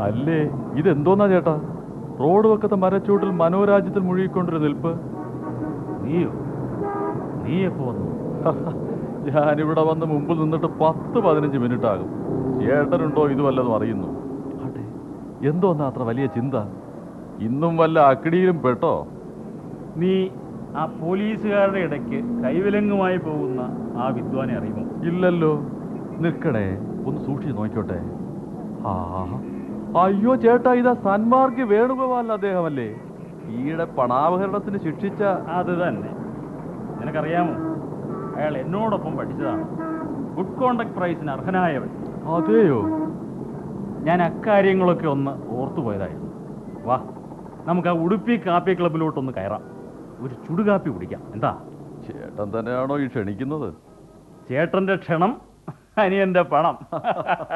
അല്ലേ ഇതെന്തോന്നാ ചേട്ടാ റോഡ് വക്കത്തെ മരച്ചൂട്ടിൽ മനോരാജ്യത്തിൽ മുഴുകിക്കൊണ്ടൊരു നിൽപ്പ് നീയോ നീ എപ്പോ വന്നു ഞാനിവിടെ വന്ന് മുമ്പിൽ നിന്നിട്ട് പത്ത് പതിനഞ്ച് മിനിറ്റ് ആകും ചേട്ടനുണ്ടോ ഇത് വല്ലതും അറിയുന്നു ആട്ടെ എന്തോന്നാ അത്ര വലിയ ചിന്ത ഇന്നും വല്ല അക്കിടിയിലും പെട്ടോ നീ ആ പോലീസുകാരുടെ ഇടയ്ക്ക് കൈവിലങ്ങുമായി പോകുന്ന ആ വിദ്വാനെ അറിയുമോ ഇല്ലല്ലോ നിൽക്കണേ ഒന്ന് സൂക്ഷിച്ച് നോക്കിക്കോട്ടെ ആ അയ്യോ ചേട്ടാ ഇതാ സന്മാർഗ് വേണുഗോപാൽ അദ്ദേഹമല്ലേ ഈയിടെ പണാപഹരണത്തിന് ശിക്ഷിച്ച അത് തന്നെ നിനക്കറിയാമോ അയാൾ എന്നോടൊപ്പം പഠിച്ചതാണ് ഗുഡ് കോണ്ടക്ട് പ്രൈസിന് അർഹനായവൻ അതെയോ ഞാൻ അക്കാര്യങ്ങളൊക്കെ ഒന്ന് ഓർത്തുപോയതായിരുന്നു വാ നമുക്ക് ആ ഉടുപ്പി കാപ്പി ക്ലബിലോട്ടൊന്ന് കയറാം ഒരു ചുടുകാപ്പി കുടിക്കാം എന്താ ചേട്ടൻ തന്നെയാണോ ഈ ക്ഷണിക്കുന്നത് ചേട്ടന്റെ ക്ഷണം അനിയന്റെ പണം